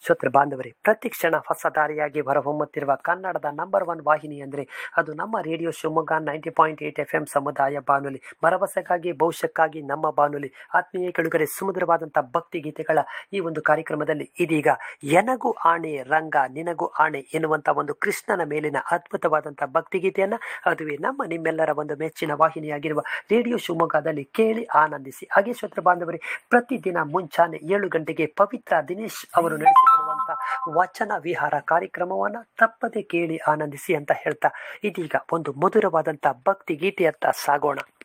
ಶ್ರೋತೃ ಬಾಂಧವರೇ ಪ್ರತಿ ಕ್ಷಣ ಹೊಸ ದಾರಿಯಾಗಿ ಹೊರಹೊಮ್ಮುತ್ತಿರುವ ಕನ್ನಡದ ನಂಬರ್ ಒನ್ ವಾಹಿನಿ ಅಂದರೆ ಅದು ನಮ್ಮ radio Shivamogga ninety point eight F M ಸಮುದಾಯ ಬಾನುಲಿ ಭರವಸೆಗಾಗಿ ಭವಿಷ್ಯಕ್ಕಾಗಿ ನಮ್ಮ ಬಾನುಲಿ ಆತ್ಮೀಯ ಕೆಳುಗರೆ ಸುಮಧುರವಾದಂಥ ಭಕ್ತಿ ಗೀತೆಗಳ ಈ ಒಂದು ಕಾರ್ಯಕ್ರಮದಲ್ಲಿ ಇದೀಗ ಎನಗೂ ಆಣೆ ರಂಗ ನಿನಗೂ ಆಣೆ ಎನ್ನುವಂಥ ಒಂದು ಕೃಷ್ಣನ ಮೇಲಿನ ಅದ್ಭುತವಾದಂಥ ಭಕ್ತಿ ಗೀತೆಯನ್ನು ಅದುವೇ ನಮ್ಮ ನಿಮ್ಮೆಲ್ಲರ ಒಂದು ಮೆಚ್ಚಿನ ವಾಹಿನಿಯಾಗಿರುವ ರೇಡಿಯೋ ಶಿವಮೊಗ್ಗದಲ್ಲಿ ಕೇಳಿ ಆನಂದಿಸಿ ಹಾಗೆ ಶ್ರೋತೃ ಬಾಂಧವರೇ ಪ್ರತಿದಿನ ಮುಂಚಾನೆ ಏಳು ಗಂಟೆಗೆ ಪವಿತ್ರ ದಿನೇಶ್ ಅವರು ನಡೆಸಿಕೊಡುವಂಥ ವಚನ ವಿಹಾರ ಕಾರ್ಯಕ್ರಮವನ್ನು ತಪ್ಪದೆ ಕೇಳಿ ಆನಂದಿಸಿ ಅಂತ ಹೇಳ್ತಾ ಇದೀಗ ಒಂದು ಮಧುರವಾದಂಥ ಭಕ್ತಿ ಗೀತೆಯತ್ತ ಸಾಗೋಣ